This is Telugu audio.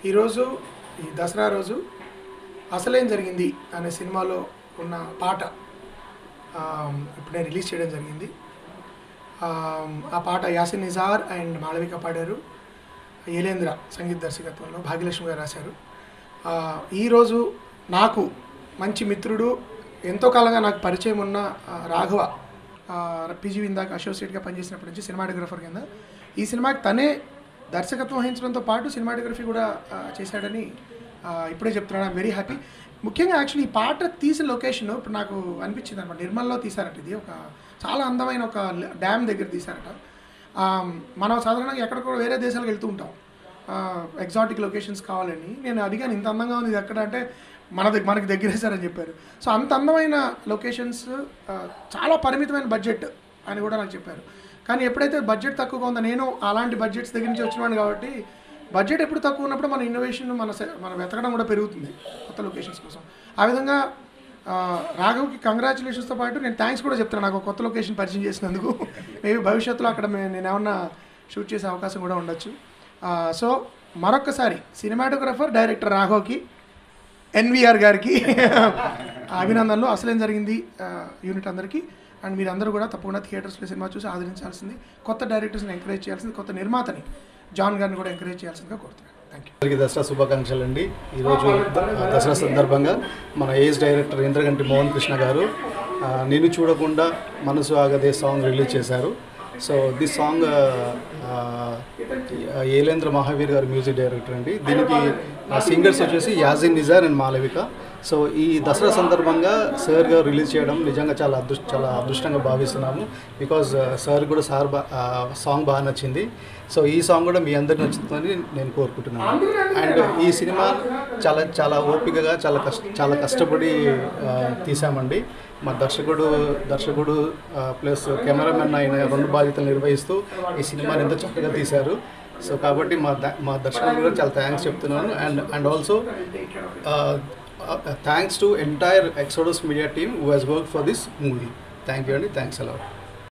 ఈరోజు ఈ దసరా రోజు అసలేం జరిగింది అనే సినిమాలో ఉన్న పాట ఆ, ఇప్పుడు నేను రిలీజ్ చేయడం జరిగింది ఆ, ఆ పాట యాసిన్ నిజార్ అండ్ మాళవిక పాడారు ఏలేంద్ర సంగీత దర్శకత్వంలో భాగ్యలక్ష్మి గారు రాశారు ఆ, ఈరోజు నాకు మంచి మిత్రుడు ఎంతో కాలంగా నాకు పరిచయం ఉన్న ఆ, రాఘవ పీజీ ఇందాక అసోసియేట్గా పనిచేసినప్పటి నుంచి సినిమాటోగ్రఫర్ కింద ఈ సినిమాకి తనే దర్శకత్వం వహించడంతో పాటు సినిమాటోగ్రఫీ కూడా ఆ, చేశాడని ఆ, ఇప్పుడే చెప్తున్నాను ఐమ్ వెరీ హ్యాపీ ముఖ్యంగా యాక్చువల్లీ ఈ పాట తీసిన లొకేషన్ ఇప్పుడు నాకు అనిపించింది అనమాట నిర్మల్లో తీశారట ఇది ఒక చాలా అందమైన ఒక డ్యామ్ దగ్గర తీశారట ఆ, మనం సాధారణంగా ఎక్కడికో వేరే దేశాలకు వెళ్తూ ఉంటాం ఎగ్జాటిక్ లొకేషన్స్ కావాలని నేను అడిగాను ఇంత అందంగా ఉంది ఇది ఎక్కడ అంటే మన దగ్గర మనకి దగ్గరేసారని చెప్పారు సో అంత అందమైన లొకేషన్స్ చాలా పరిమితమైన బడ్జెట్ అని కూడా నాకు చెప్పారు కానీ ఎప్పుడైతే బడ్జెట్ తక్కువగా ఉందో నేను అలాంటి బడ్జెట్స్ దగ్గర నుంచి వచ్చినాను కాబట్టి బడ్జెట్ ఎప్పుడు తక్కువ ఉన్నప్పుడు మన ఇన్నోవేషన్ మన సె- మన వెతకడం కూడా పెరుగుతుంది కొత్త లొకేషన్స్ కోసం ఆ విధంగా ఆ, రాఘవ్కి కంగ్రాచులేషన్స్తో పాటు నేను థ్యాంక్స్ కూడా చెప్తాను నాకు ఒక కొత్త లొకేషన్ పరిచయం చేసినందుకు మేబీ భవిష్యత్తులో అక్కడ మే- నేను ఏమన్నా షూట్ చేసే అవకాశం కూడా ఉండొచ్చు ఆ, సో మరొక్కసారి సినిమాటోగ్రఫర్ డైరెక్టర్ రాఘవ్కి ఎన్విఆర్ గారికి అభినందనలు అసలేం జరిగింది ఆ, యూనిట్ అందరికీ అండ్ మీరందరూ కూడా తప్పకుండా థియేటర్స్లో సినిమా చూసి ఆదరించాల్సింది కొత్త డైరెక్టర్స్ని ఎంకరేజ్ చేయాల్సింది కొత్త నిర్మాతని జాన్ గారిని కూడా ఎంకరేజ్ చేయాల్సిందిగా కోరుతున్నాను థ్యాంక్ యూ అందరికీ దసరా శుభాకాంక్షలు అండి ఈరోజు ద- దసరా సందర్భంగా మన ఏజ్ డైరెక్టర్ ఇంద్రగంటి మోహన్ కృష్ణ గారు ఆ, నిన్ను చూడకుండా మనసు ఆగదే సాంగ్ రిలీజ్ చేశారు so this song Elendra Mahaveer garu music director అండి దీనికి సింగర్స్ వచ్చేసి యాజిన్ నిజార్ అండ్ మాలవిక సో ఈ దసరా సందర్భంగా సార్ గారు రిలీజ్ చేయడం నిజంగా చాలా అదృష్ట చాలా అదృష్టంగా భావిస్తున్నాము బికాజ్ సార్ కూడా సార్ బా సాంగ్ బాగా నచ్చింది సో ఈ సాంగ్ కూడా మీ అందరికి నచ్చుతుందని నేను కోరుకుంటున్నాను అండ్ ఈ సినిమా చాలా చాలా ఓపికగా చాలా కష్ట చాలా కష్టపడి ఆ, తీసామండి మా దర్శకుడు దర్శకుడు ప్లస్ కెమెరామెన్ అయిన రెండు బాధ్యతలు నిర్వహిస్తూ ఈ సినిమాని ఎంతో చక్కగా తీశారు సో కాబట్టి మా ద- మా దర్శకుడు కూడా చాలా థ్యాంక్స్ చెప్తున్నాను and and also thanks to entire Exodus media team who has work for this movie thank you అండి థ్యాంక్స్ అలాట్